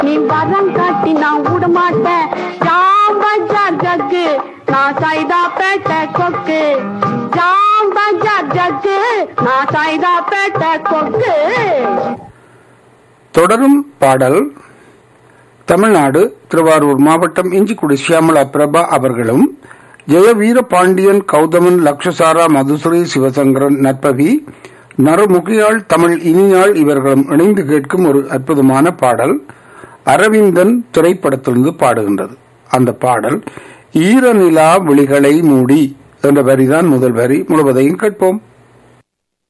நீ வரம் காட்டி நான் விட மாட்டேன் ஜாம் பஜார் ஜக்கு நான் சைதா பேட்ட கொக்கு ஜாம் பஜார் ஜக்கு நான் சைதா பேட்ட கொக்கு தொடரும் பாடல் தமிழ்நாடு திருவாரூர் மாவட்டம் இஞ்சிக்குடி சியாமலா பிரபா அவர்களும் ஜெயவீர பாண்டியன் கௌதமன் லக்ஷசாரா மதுசுரி சிவசங்கரன் நற்பவி நறுமுகியாள் தமிழ் இனியாள் இவர்களும் இணைந்து கேட்கும் ஒரு அற்புதமான பாடல் அரவிந்தன் திரைப்படத்திலிருந்து பாடுகின்றது அந்த பாடல் ஈரநிலா விழிகளை மூடி என்ற வரிதான் முதல் வரி முழுவதையும் கேட்போம்